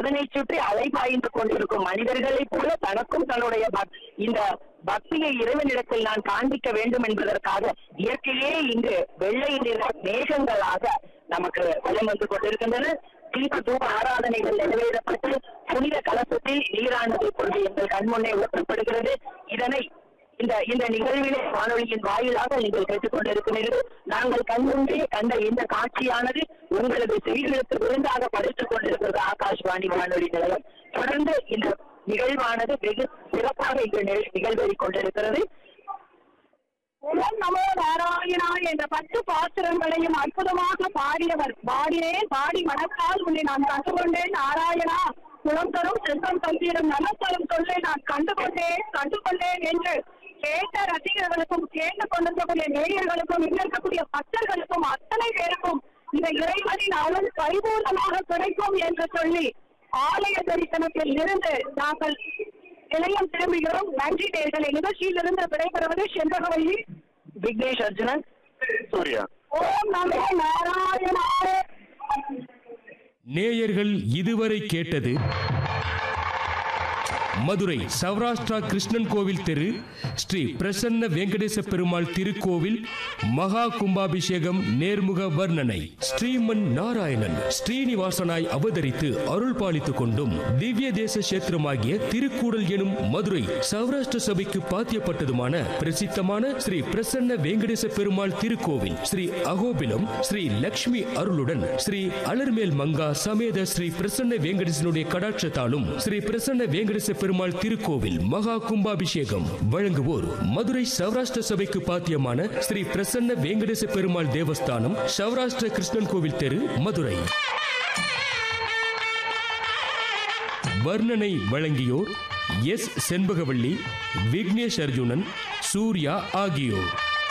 அதனை சுற்றி அலைபாய்ந்து கொண்டிருக்கும் மனிதர்களைப் போல தனக்கும் தன்னுடைய பக்- இந்த பக்தியை இறைவனிடத்தில் நான் காண்பிக்க வேண்டும் என்பதற்காக இயற்கையே இங்கு வெள்ளை நிற மேகங்களாக நமக்கு வலம் வந்து கொண்டிருக்கின்றன தீப தூப ஆராதனைகள் நிறைவேறப்பட்டு புனித கலசத்தில் நீரானது கொண்டு எங்கள் கண்முன்னே ஊற்றப்படுகிறது இதனை இந்த இந்த நிகழ்விலே வானொலியின் வாயிலாக நீங்கள் கேட்டுக்கொண்டிருக்கிறீர்கள் நாங்கள் கண்முன்பே கண்ட இந்த காட்சியானது உங்களது செவிகளுக்கு விருந்தாக படுத்துக் கொண்டிருக்கிறது ஆகாஷ்வாணி வானொலி நிலையம் தொடர்ந்து இந்த நிகழ்வானது வெகு சிறப்பாக இங்கு நிகழ்- நிகழ்வேறிக் கொண்டிருக்கிறது ஓம் நமோ நாராயணா என்ற பத்து பாசுரங்களையும் அற்புதமாக பாடியவர் பாடினேன் பாடி மனத்தால் உன்னை நான் கண்டுகொண்டேன் நாராயணா குளம் தரும் செல்வம் தந்திரும் நலத்தரும் சொல்லை நான் கண்டுகொண்டேன் கண்டுகொண்டேன் என்று கேட்ட ரசிகர்களுக்கும் கேட்டு கொண்டிருக்கக்கூடிய நேயர்களுக்கும் இங்க இருக்கக்கூடிய பக்தர்களுக்கும் அத்தனை பேருக்கும் இந்த இறைவனின் அருள் பரிபூர்ணமாக கிடைக்கும் என்று சொல்லி ஆலய தரிசனத்தில் இருந்து நாங்கள் நிலையம் திரும்புகிறோம் நன்றி நேர்களை நிகழ்ச்சியிலிருந்து விடைபெறுவது செண்பகவல்லி விக்னேஷ் அர்ஜுனன் சூர்யா ஓம் நமோ நாராயணாய நேயர்கள் இதுவரை கேட்டது மதுரை சௌராஷ்டிரா கிருஷ்ணன் கோவில் தெரு ஸ்ரீ பிரசன்ன வெங்கடேச பெருமாள் திருக்கோவில் மகா கும்பாபிஷேகம் நேர்முக வர்ணனை ஸ்ரீமன் நாராயணன் ஸ்ரீனிவாசனாய் அவதரித்து அருள் பாலித்துக் கொண்டும் திவ்ய தேச கஷேத்திரமாகிய திருக்கூடல் எனும் மதுரை சௌராஷ்டிர சபைக்கு பாத்தியப்பட்டதுமான பிரசித்தமான ஸ்ரீ பிரசன்ன வெங்கடேச பெருமாள் திருக்கோவில் ஸ்ரீ அகோபிலம் ஸ்ரீ லக்ஷ்மி அருளுடன் ஸ்ரீ அலர்மேல் மங்கா சமேத ஸ்ரீ பிரசன்ன வெங்கடேசனுடைய கடாட்சத்தாலும் ஸ்ரீ பிரசன்ன வெங்கடேச பெருமாள் திருக்கோவில் மகா கும்பாபிஷேகம் வழங்குவோர் மதுரை சௌராஷ்டிர சபைக்கு பாத்தியமான ஸ்ரீ பிரசன்ன வெங்கடேச பெருமாள் தேவஸ்தானம் சௌராஷ்டிர கிருஷ்ணன் கோவில் தெரு மதுரை வர்ணனை வழங்கியோர் எஸ் செண்பகவள்ளி விக்னேஷ் அர்ஜுனன் சூர்யா ஆகியோர்